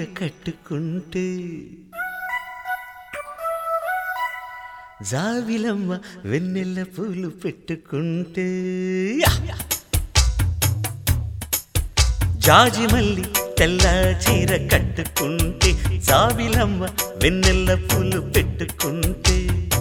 కట్టుకుంటే జావిలమ్మ వెన్నెల్ల పూలు పెట్టుకుంటే యా! జాజి మల్లి తెల్ల చీర కట్టుకుంటే జావిలమ్మ వెన్నెల్ల పూలు పెట్టుకుంటే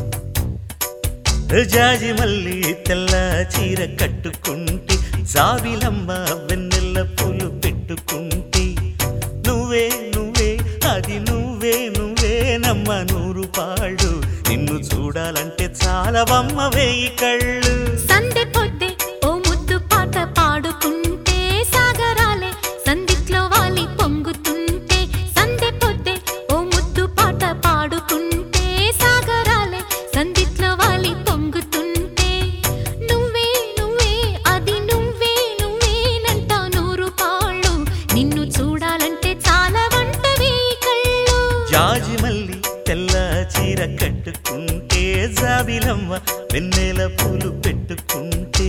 జాజి మల్లి తెల్ల చీర కట్టుకుంటే జావిలమ్మ వెన్నెల్ల పూలు పెట్టుకుంటే నువ్వే నువ్వే అది నువ్వే నువ్వేనమ్మ నూరు పాళ్ళు నిన్ను చూడాలంటే చాలవమ్మ వేయి కళ్ళు సందె పొద్దే ఓ ముద్దు పాట పాడుకుంటే సాగరాలే సందిట్లో వాలి పొంగుతుంటే సందె పొద్దే ఓ ముద్దు పాట పాడుకుంటే సాగరాలే సందిట్లో వాలి పొంగుతుంటే నువ్వే నువ్వే అది నువ్వే నువ్వేనంట నూరు పాళ్ళు నిన్ను చూడాలంటే చాలా వంటవి కళ్ళు జాజి మల్లి తెల్ల చీర కట్టుకుంటే జాబిలమ్మ వెన్నెల పూలు పెట్టుకుంటే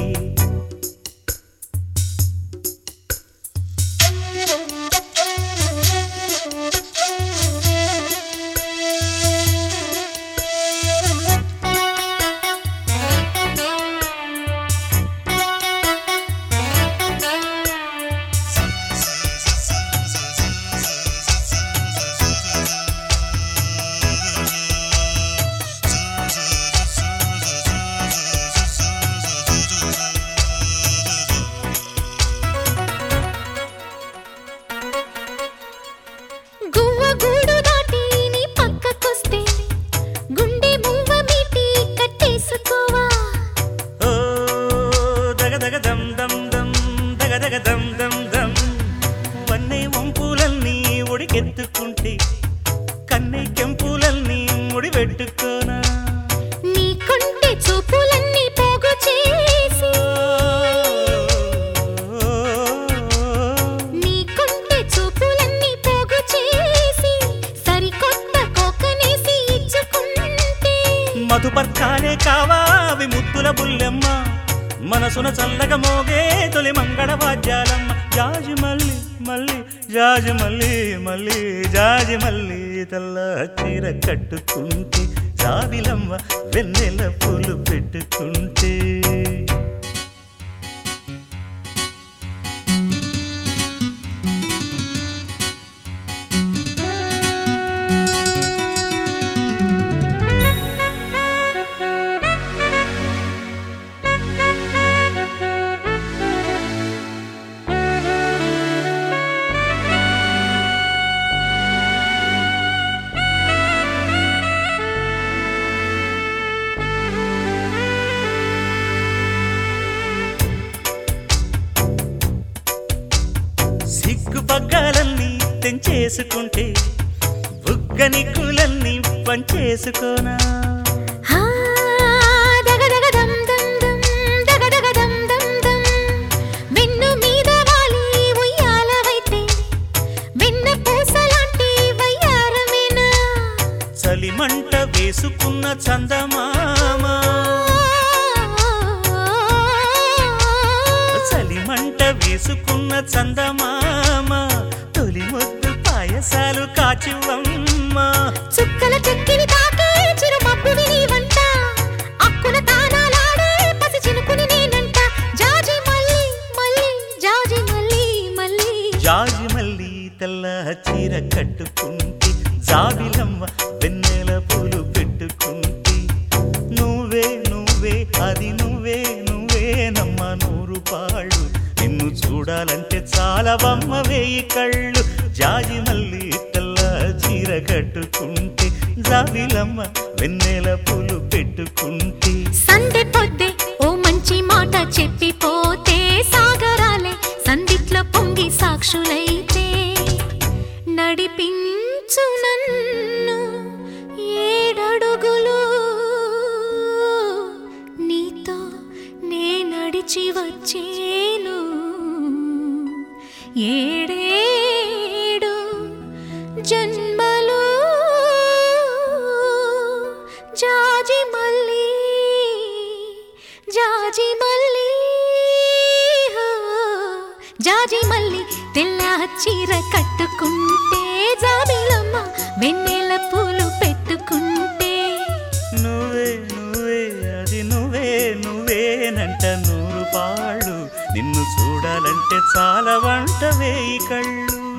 గువ్వ గూడు దాటి నీ పక్కకొస్తే గుండె మువ్వ మీటి కట్టేసుకోవా ఓ దగ దగ దం దం దం దగ దగ దం దం దం వన్నె వంపులన్నీ ఒడికెత్తుకుంటే కన్నె కెంపులన్నీ ముడి పెట్టుకోనా నీ కొంటె చూపులన్నీ పోగు చేసి నీ కొంటె చూపులన్నీ పోగు చేసి సరికొత్త కోకనేసి ఇచ్చుకుంటే మధుపర్కాలే కావా అవి ముద్దుల బుల్లెమ్మ మనసున చల్లగా మోగే తొలి మంగళ వాద్యాలమ్మ జాజి మల్లి మల్లి జాజి మల్లి మల్లి జాజి మల్లి తెల్ల చీర కట్టుకుంటే జాబిలమ్మ వెన్నెల పూలు పెట్టుకుంటే సిగ్గు పగ్గాలన్నీ తెంచేసుకుంటే బుగ్గని కులన్నీ పంచేసుకోనా హా దగదగ దం దం దం దగదగ దం దం దం వెన్ను మీద వాలి ఉయ్యాలవైతే వెన్న పూసలాంటి వయ్యారమేనా చలిమంట వేసుకున్న చందమామ చలిమంట వేసుకున్న చందమామ తొలి ముద్దు పాయసాలు కాచివమ్మ చుక్కల చెక్కిని తాకే చిరు మబ్బువి నీవంట అక్కున తానాలాడే పసి చినుకుని నేనంట జాజి మల్లి మల్లి జాజి మల్లి మల్లి జాజి మల్లి తెల్ల చీర కట్టుకుంటే జాబిలమ్మ వెన్నెల పూలు పెట్టుకుంటే నువ్వే నువ్వే అది నువ్వే నువ్వే నమ్మ నూరు పాళ్ళు నిన్ను చూడాలంటే చాలా బొమ్మ వేయి కళ్ళు జాజి మల్లి తెల్ల చీర కట్టుకుంటే జాబిలమ్మ వెన్నెల పూలు పెట్టుకుంటే సందె పొద్దే ఓ మంచి మాట చెప్పిపోతే సాగరాలే సందిట్లో పొంగి సాక్షులైతే నడిపించు నన్ను ఏడడుగులు నీతో నే నడిచి వచ్చేను ఏడేడు జన్మలు జాజి మల్లి జాజి మల్లి హో, జాజి మల్లి తెల్ల చీర కట్టుకుంటే నిన్ను చూడాలంటే చాలా వంట వేయి కళ్ళు